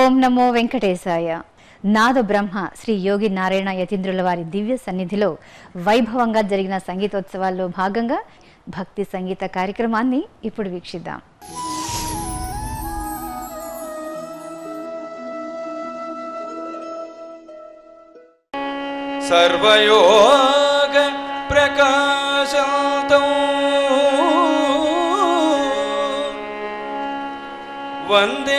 ఓం నమో వెంకటేశాయ నాద బ్రహ్మ శ్రీ యోగి నారాయణ యతీంద్రుల వారి దివ్య సన్నిధిలో వైభవంగా జరిగిన సంగీతోత్సవాల్లో భాగంగా భక్తి సంగీత కార్యక్రమాన్ని ఇప్పుడు వీక్షిద్దాం सर्वयोग प्रकाशन्तौ वन्दे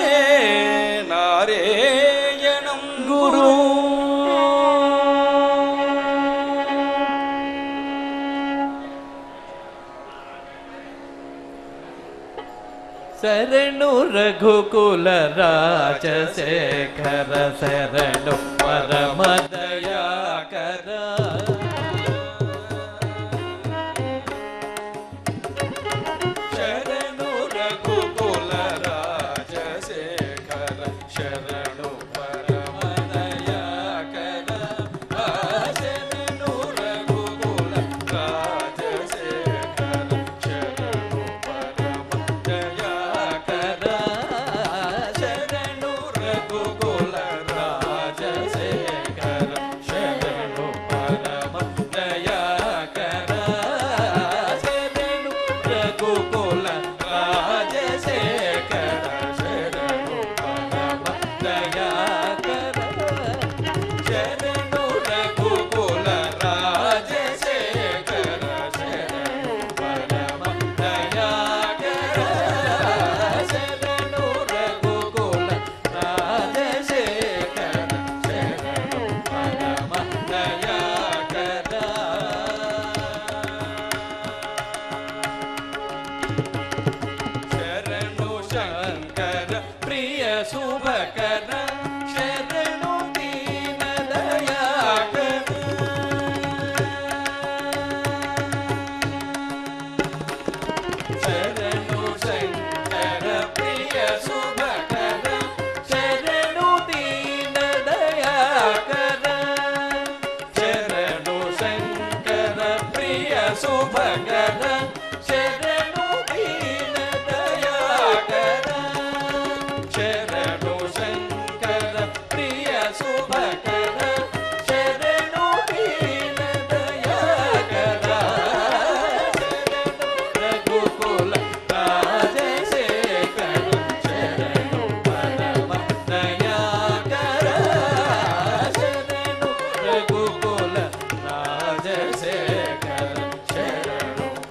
नारेयणं गुरु శరణు రఘుకుల రాజశేఖర శరణు పరమ దయాకర शरणु रघुकुल राजशेखर शरणु परम दयाकर शरणु रघुकुल राजशेखर शरणु परम दयाकर शरणु रघुकुल राजशेखर शरणु परम दयाकर शरणु रघुकुल राजशेखर शरणु परम दयाकर शरणु रघुकुल राजशेखर शरणु परम दयाकर शरणु रघुकुल राजशेखर शरणु परम दयाकर शरणु शङ्कर प्रिय शुभकर शरणु दीन दयाकर शरणु शङ्कर प्रिय शुभकर शरणु दीन दयाकर शरणु शङ्कर प्रिय शुभकर शरणु दीन दयाकर शरणु शङ्कर प्रिय शुभकर शरणु दीन दयाकर शरणु रघुकुल राजशेखर शरणु परम दयाकर शरणु रघुकुल राजशेखर शरणु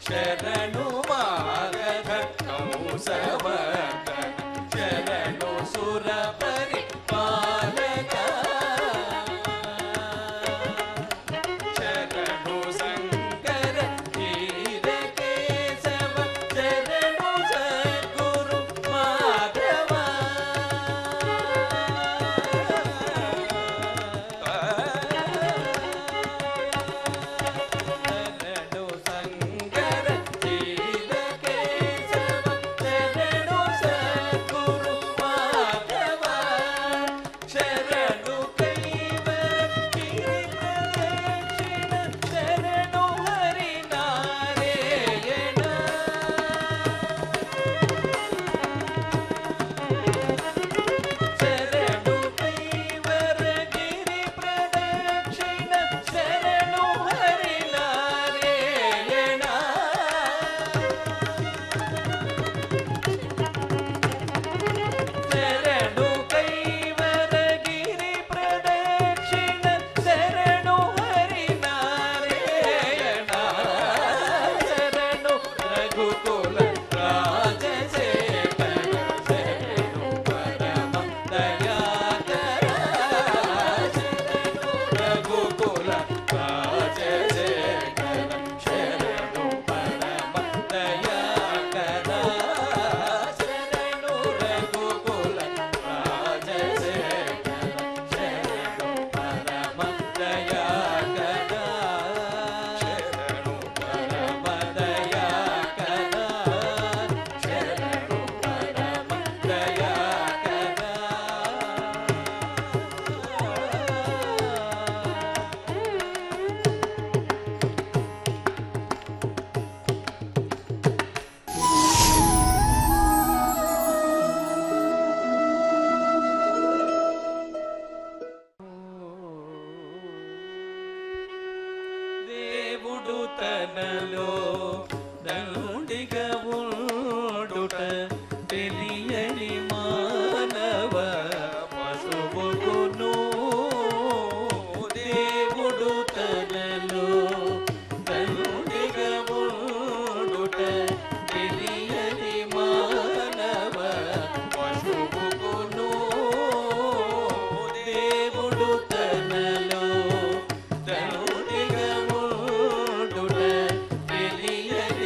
శరణు మాగధ కంసవర్ధన శరణు సుర పరిపాలక శరణు శంకర ధీర కేశవ శరణు సద్గురు మాధవ శరణు శంకర ధీర కేశవ శరణు సద్గురు మాధవ శరణు కైవర గిరి ప్రదక్షిణ శరణు హరి నారాయణ శరణు కైవర గిరి ప్రదక్షిణ శరణు హరి నారాయణ శరణు కైవర గిరి ప్రదక్షిణ శరణు హరి నారాయణ శరణు రఘుకుల రాజశేఖర శరణు పరమ దయాకర శరణు రఘుకుల రాజశేఖర శరణు పరమ దయాకర శరణు రఘుకుల రాజశేఖర శరణు పరమ దయాకర శరణు పరమ దయాకర శరణు పరమ దయాకర దేవుడు తనలో దండిగా ఉండుట తెలియని మానవ పశువుకును దేవుడు తనలో దండిగా ఉండుట తెలియని మానవ పశువుకును దేవుడు తనలో దండిగా ఉండుట తెలియని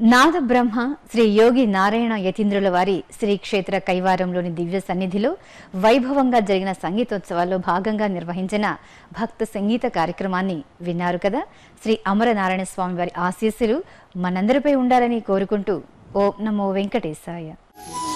నాద బ్రహ్మ శ్రీ యోగి నారాయణ యతీంద్రుల వారి శ్రీ క్షేత్ర కైవారంలోని దివ్య సన్నిధిలో వైభవంగా జరిగిన సంగీతోత్సవాల్లో భాగంగా నిర్వహించిన భక్త సంగీత కార్యక్రమాన్ని విన్నారు కదా శ్రీ అమరనారాయణ స్వామి వారి ఆశీస్సులు మనందరిపై ఉండాలని కోరుకుంటూ ఓం నమో వెంకటేశాయ